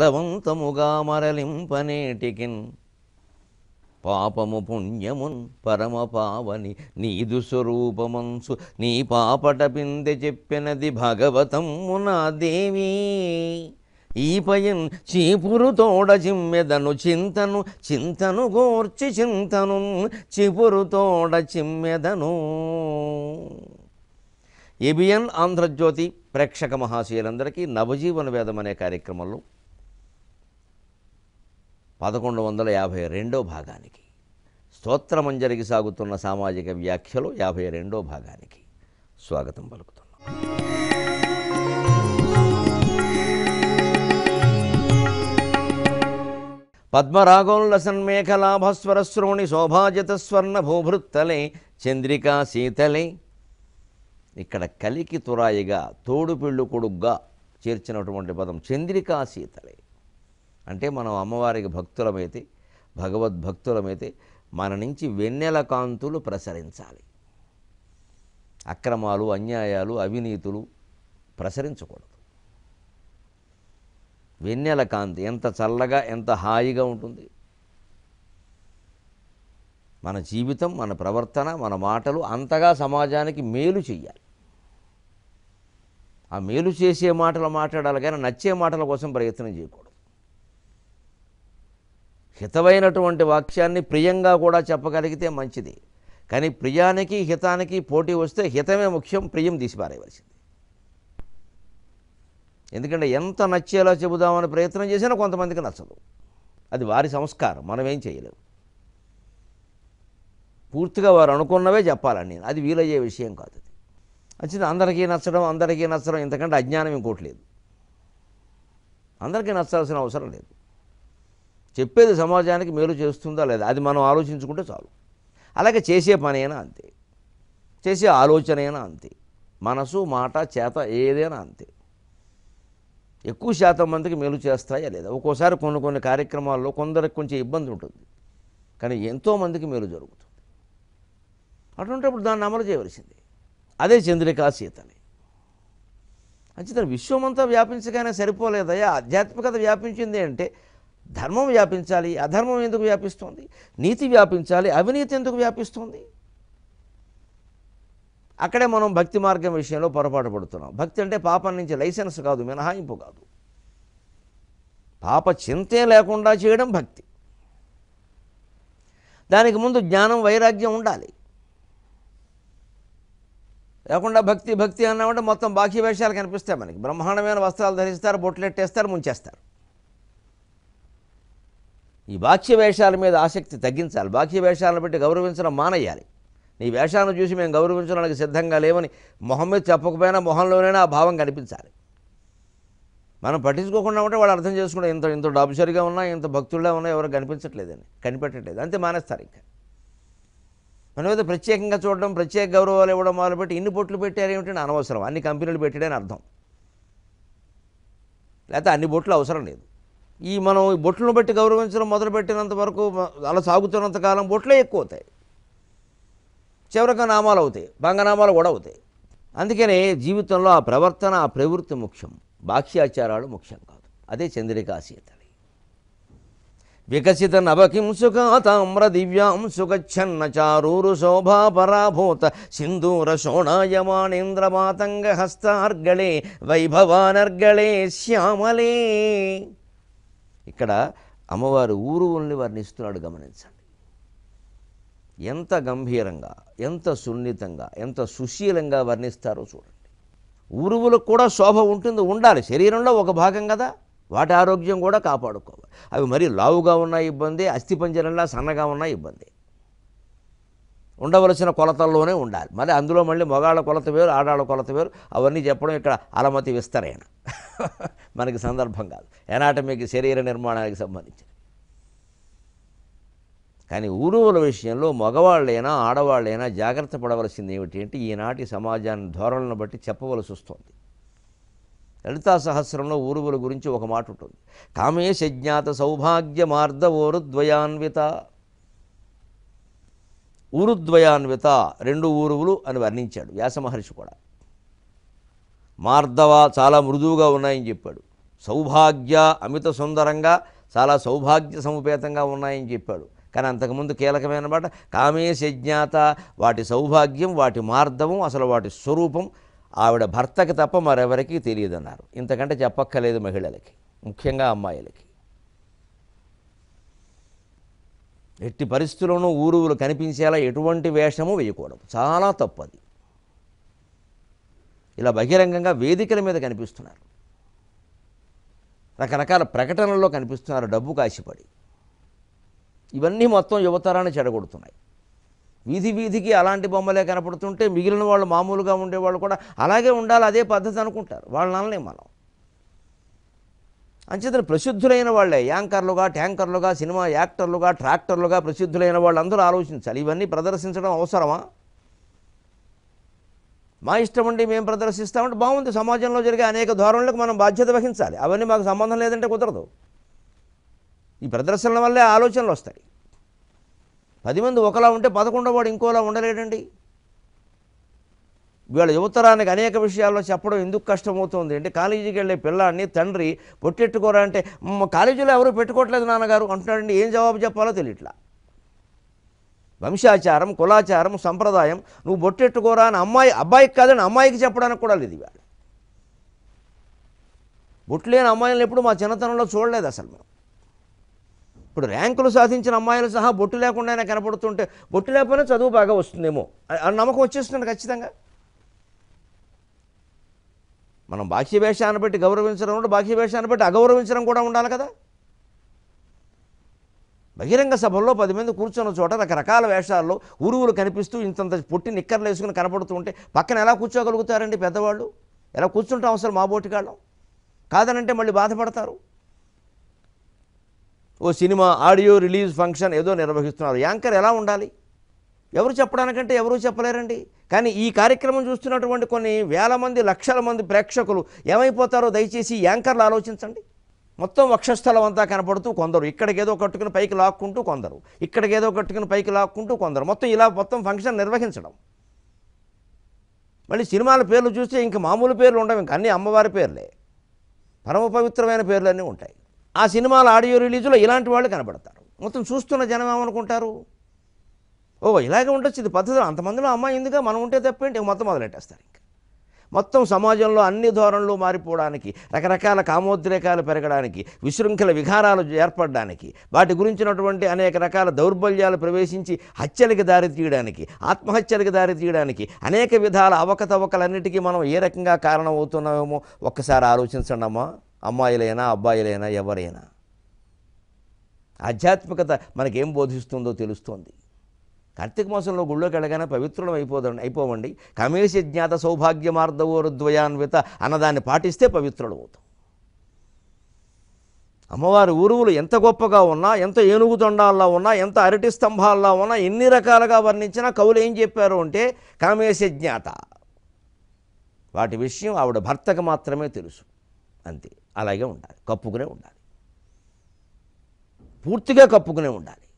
బలవంతముగా మరలింపనేటికిన్ పాపము పుణ్యమున్ పరమ పావని నీదు స్వరూపమంసు నీ పాపట పిందె చెప్పినది భగవతమ్ము నా దేవి ఈపయన్ చీపురు తోడ చిమ్మెదను చింతను చింతను గోర్చి చింతను చిపురు తోడ చిమ్మెదను ఏబిఎన్ ఆంధ్రజ్యోతి ప్రేక్షక మహాశయులందరికీ నవజీవన వేదం అనే కార్యక్రమంలో పదకొండు వందల యాభై రెండో భాగానికి స్తోత్రమంజరికి సాగుతున్న సామాజిక వ్యాఖ్యలు యాభై రెండో భాగానికి స్వాగతం పలుకుతున్నాం పద్మరాగోల్లసన్మేఖలాభస్వరశ్రోణి శోభాజిత స్వర్ణ భూభృత్తలే చంద్రికా శీతలే ఇక్కడ కలికి తురాయిగా తోడు పెళ్ళు కొడుగ్గా చేర్చినటువంటి పదం చంద్రికా శీతలే అంటే మనం అమ్మవారికి భక్తులమైతే భగవద్భక్తులమైతే మన నుంచి వెన్నెల కాంతులు ప్రసరించాలి అక్రమాలు అన్యాయాలు అవినీతులు ప్రసరించకూడదు వెన్నెల కాంతి ఎంత చల్లగా ఎంత హాయిగా ఉంటుంది మన జీవితం మన ప్రవర్తన మన మాటలు అంతగా సమాజానికి మేలు చెయ్యాలి ఆ మేలు చేసే మాటలు మాట్లాడాలి కానీ నచ్చే మాటల కోసం ప్రయత్నం చేయకూడదు హితమైనటువంటి వాక్యాన్ని ప్రియంగా కూడా చెప్పగలిగితే మంచిది కానీ ప్రియానికి హితానికి పోటీ వస్తే హితమే ముఖ్యం ప్రియం తీసిపారేయవలసింది ఎందుకంటే ఎంత నచ్చేలా చెబుదామని ప్రయత్నం చేసినా కొంతమందికి నచ్చదు అది వారి సంస్కారం మనం ఏం చేయలేము పూర్తిగా వారు అనుకున్నవే చెప్పాలని అది వీలయ్యే విషయం కాదు అది వచ్చింది అందరికీ నచ్చడం అందరికీ నచ్చడం ఇంతకంటే అజ్ఞానం ఇంకోటి లేదు అందరికీ నచ్చాల్సిన అవసరం లేదు చెప్పేది సమాజానికి మేలు చేస్తుందా లేదా అది మనం ఆలోచించుకుంటే చాలు అలాగే చేసే పని అయినా అంతే చేసే ఆలోచన అయినా అంతే మనసు మాట చేత ఏదైనా అంతే ఎక్కువ శాతం మందికి మేలు చేస్తాయా లేదా ఒక్కోసారి కొన్ని కొన్ని కార్యక్రమాల్లో కొందరికి కొంచెం ఇబ్బంది ఉంటుంది కానీ ఎంతోమందికి మేలు జరుగుతుంది అటువంటిప్పుడు దాన్ని అమలు చేయవలసింది అదే చంద్రికా సీతని అంచేత విశ్వమంతా వ్యాపించగానే సరిపోలేదయ్యా ఆధ్యాత్మికత వ్యాపించింది అంటే ధర్మం వ్యాపించాలి అధర్మం ఎందుకు వ్యాపిస్తుంది నీతి వ్యాపించాలి అవినీతి ఎందుకు వ్యాపిస్తుంది అక్కడే మనం భక్తి మార్గం విషయంలో పొరపాటు పడుతున్నాం భక్తి అంటే పాపం నుంచి లైసెన్స్ కాదు మినహాయింపు కాదు పాప చింతే లేకుండా చేయడం భక్తి దానికి ముందు జ్ఞానం వైరాగ్యం ఉండాలి లేకుండా భక్తి భక్తి అన్నామంటే మొత్తం బాకీ వేషాలు కనిపిస్తాయి మనకి బ్రహ్మాండమైన వస్త్రాలు ధరిస్తారు బొట్లెట్టేస్తారు ముంచేస్తారు ఈ బాహ్య వేషాల మీద ఆసక్తి తగ్గించాలి బాహ్య వేషాలను బట్టి గౌరవించడం మానేయాలి నీ వేషాలను చూసి మేము గౌరవించడానికి సిద్ధంగా లేవని మొహం మీద చెప్పకపోయినా మొహంలోనైనా ఆ భావం కనిపించాలి మనం పట్టించుకోకుండా ఉంటే వాళ్ళు అర్థం చేసుకుంటే ఇంత ఇంత డబ్బుసరిగా ఉన్నా ఇంత భక్తుల్లో ఉన్నా ఎవరు కనిపించట్లేదని కనిపెట్టట్లేదు అంతే మానేస్తారు ఇంకా మన మీద ప్రత్యేకంగా చూడడం ప్రత్యేక గౌరవాలు ఇవ్వడం మొదలుపెట్టి ఇన్ని బొట్లు పెట్టారు ఏమిటంటే అనవసరం అన్ని కంపెనీలు పెట్టాడని అర్థం లేకపోతే అన్ని బొట్లు అవసరం లేదు ఈ మనం ఈ బొట్లను బట్టి గౌరవించడం మొదలుపెట్టినంత వరకు మ- అలా సాగుతున్నంత కాలం బొట్లే ఎక్కువ అవుతాయి చివరికి నామాలు అవుతాయి భంగనామాలు కూడా అవుతాయి అందుకనే జీవితంలో ఆ ప్రవర్తన ఆ ప్రవృత్తి ముఖ్యం బాహ్యాచారాలు ముఖ్యం కాదు అదే చంద్రికా సీతలి వికసిత నవకింసుకా తామ్ర దివ్యాం సుగచ్చన్న చారూరు శోభా పరాభూత సింధూర శోణాయమాణేంద్ర మాతంగ హస్తార్గళే వైభవానర్గళే శ్యామలే ఇక్కడ అమ్మవారు ఊరువుల్ని వర్ణిస్తున్నాడు గమనించండి ఎంత గంభీరంగా ఎంత సున్నితంగా ఎంత సుశీలంగా వర్ణిస్తారో చూడండి ఊరువులకు కూడా శోభ ఉంటుంది ఉండాలి శరీరంలో ఒక భాగం కదా వాటి ఆరోగ్యం కూడా కాపాడుకోవాలి అవి మరీ లావుగా ఉన్న ఇబ్బంది అస్థిపంజరంలా సన్నగా ఉన్న ఇబ్బంది ఉండవలసిన కొలతల్లోనే ఉండాలి మరి అందులో మళ్ళీ మగాళ్ళ కొలత వేరు ఆడాళ్ళ కొలత వేరు అవన్నీ చెప్పడం ఇక్కడ అలమతి విస్తరేణ మనకి సందర్భం కాదు ఎనాటమీకి శరీర నిర్మాణానికి సంబంధించి కానీ ఊరువుల విషయంలో మగవాళ్ళైనా ఆడవాళ్ళైనా జాగ్రత్త పడవలసింది ఏమిటి అంటే ఈనాటి సమాజాన్ని ధోరణులను బట్టి చెప్పవలసి వస్తుంది లలితా సహస్రంలో ఊరువుల గురించి ఒక మాట ఉంటుంది కామేశ జ్ఞాత సౌభాగ్య మార్దవోరుద్వయాన్విత ఊరుద్వయాన్విత రెండు ఊరువులు అని వర్ణించాడు వ్యాస మహర్షి కూడా మార్దవ చాలా మృదువుగా ఉన్నాయని చెప్పాడు సౌభాగ్య అమిత సుందరంగా చాలా సౌభాగ్య సముపేతంగా ఉన్నాయని చెప్పాడు కానీ అంతకుముందు కీలకమైన మాట కామేశ జ్ఞాత వాటి సౌభాగ్యం వాటి మార్ధవం అసలు వాటి స్వరూపం ఆవిడ భర్తకి తప్ప మరెవరికీ తెలియదన్నారు ఇంతకంటే చెప్పక్కర్లేదు మహిళలకి ముఖ్యంగా అమ్మాయిలకి ఎట్టి పరిస్థితుల్లోనూ ఊరువులు కనిపించేలా ఎటువంటి వేషము వేయకూడదు చాలా తప్పది ఇలా బహిరంగంగా వేదికల మీద కనిపిస్తున్నారు రకరకాల ప్రకటనల్లో కనిపిస్తున్నారు డబ్బు కాసిపడి ఇవన్నీ మొత్తం యువతరాన్ని చెడగొడుతున్నాయి వీధి వీధికి అలాంటి బొమ్మలే కనపడుతుంటే మిగిలిన వాళ్ళు మామూలుగా ఉండేవాళ్ళు కూడా అలాగే ఉండాలి అదే పద్ధతి అనుకుంటారు వాళ్ళని అనలేం మనం అంచేతన ప్రసిద్ధులైన వాళ్ళే యాంకర్లుగా ట్యాంకర్లుగా సినిమా యాక్టర్లుగా ట్రాక్టర్లుగా ప్రసిద్ధులైన వాళ్ళందరూ ఆలోచించాలి ఇవన్నీ ప్రదర్శించడం అవసరమా మా ఇష్టం అండి మేము ప్రదర్శిస్తామంటే బాగుంది సమాజంలో జరిగే అనేక ధోరణులకు మనం బాధ్యత వహించాలి అవన్నీ మాకు సంబంధం లేదంటే కుదరదు ఈ ప్రదర్శనల వల్లే ఆలోచనలు వస్తాయి పది మంది ఒకలా ఉంటే పదకొండో వాడు ఇంకోలా ఉండలేడండి వీళ్ళ యువతరానికి అనేక విషయాల్లో చెప్పడం ఎందుకు కష్టమవుతుంది అంటే కాలేజీకి వెళ్ళే పిల్లాడిని తండ్రి పొట్టెట్టుకోరా అంటే "మ్మ్, కాలేజీలో ఎవరు పెట్టుకోవట్లేదు నాన్నగారు అంటున్నాడండి ఏం జవాబు చెప్పాలో తెలియట్లా వంశాచారం కులాచారం సంప్రదాయం నువ్వు బొట్టెట్టుకోరా అని అమ్మాయి అబ్బాయికి కాదని అమ్మాయికి చెప్పడానికి కూడా లేదు ఇవాళ బొట్టు లేని అమ్మాయిలను ఎప్పుడు మా చిన్నతనంలో చూడలేదు అసలు మేము ఇప్పుడు ర్యాంకులు సాధించిన అమ్మాయిలు సహా బొట్టు లేకుండానే కనపడుతుంటే బొట్టు లేకపోయినా చదువు బాగా వస్తుందేమో ఆ నమ్మకం వచ్చేస్తుంది ఖచ్చితంగా మనం బాహ్య వేషాన్ని బట్టి గౌరవించడం ఉంటే బాహ్య వేషాన్ని బట్టి అగౌరవించడం కూడా ఉండాలి కదా బహిరంగ సభల్లో పది మంది కూర్చున్న చోట రకరకాల వేషాల్లో ఉరువులు కనిపిస్తూ ఇంతంత పొట్టి నిక్కర్లు వేసుకుని కనపడుతూ ఉంటే పక్కన ఎలా కూర్చోగలుగుతారండి పెద్దవాళ్ళు ఎలా కూర్చుంటాం అసలు మా బోటికాళ్ళం కాదనంటే మళ్ళీ బాధపడతారు ఓ సినిమా ఆడియో రిలీజ్ ఫంక్షన్ ఏదో నిర్వహిస్తున్నారు యాంకర్ ఎలా ఉండాలి ఎవరు చెప్పడానికంటే ఎవరూ చెప్పలేరండి కానీ ఈ కార్యక్రమం చూస్తున్నటువంటి కొన్ని వేల మంది లక్షల మంది ప్రేక్షకులు ఏమైపోతారో దయచేసి ఈ యాంకర్లు ఆలోచించండి మొత్తం వక్షస్థలం అంతా కనపడుతూ కొందరు ఇక్కడికేదో కట్టుకుని పైకి లాక్కుంటూ కొందరు ఇక్కడికేదో కట్టుకుని పైకి లాక్కుంటూ కొందరు మొత్తం ఇలా మొత్తం ఫంక్షన్ నిర్వహించడం మళ్ళీ సినిమాల పేర్లు చూస్తే ఇంక మామూలు పేర్లు ఉండవు ఇంక అన్ని అమ్మవారి పేర్లే పరమ పవిత్రమైన పేర్లన్నీ ఉంటాయి ఆ సినిమాల ఆడియో రిలీజులో ఇలాంటి వాళ్ళు కనబడతారు మొత్తం చూస్తున్న జనం ఏమనుకుంటారు ఓ ఇలాగే ఉండొచ్చు ఇది పద్ధతి అంతమందిలో అమ్మాయి ఎందుగా మనం ఉంటే తప్పేంటి ఇక మొత్తం మొదలెట్టేస్తారు ఇంకా మొత్తం సమాజంలో అన్ని ధోరణులు మారిపోవడానికి రకరకాల కామోద్రేకాలు పెరగడానికి విశృంఖల వికారాలు ఏర్పడడానికి వాటి గురించినటువంటి అనేక రకాల దౌర్బల్యాలు ప్రవేశించి హత్యలకి దారి తీయడానికి ఆత్మహత్యలకు దారి తీయడానికి అనేక విధాల అవకతవకలన్నిటికీ మనం ఏ రకంగా కారణం అవుతున్నామేమో ఒక్కసారి ఆలోచించండి అమ్మా అమ్మాయిలైనా అబ్బాయిలైనా ఎవరైనా ఆధ్యాత్మికత మనకేం బోధిస్తుందో తెలుస్తోంది కార్తీక మాసంలో గుళ్ళోకి వెళ్ళగానే పవిత్రులం అయిపోదండి అయిపోవండి కమేశ జ్ఞాత సౌభాగ్యమార్ధవోరుద్వయాన్విత అన్నదాన్ని పాటిస్తే పవిత్రులు అవుతాం అమ్మవారి ఊరువులు ఎంత గొప్పగా ఉన్నా ఎంత ఏనుగు తొండాల్లో ఉన్నా ఎంత అరటి స్తంభాల్లో ఉన్నా ఎన్ని రకాలుగా వర్ణించినా కవులు ఏం చెప్పారు అంటే కామేశ జ్ఞాత వాటి విషయం ఆవిడ భర్తకు మాత్రమే తెలుసు అంతే అలాగే ఉండాలి కప్పుకునే ఉండాలి పూర్తిగా కప్పుకునే ఉండాలి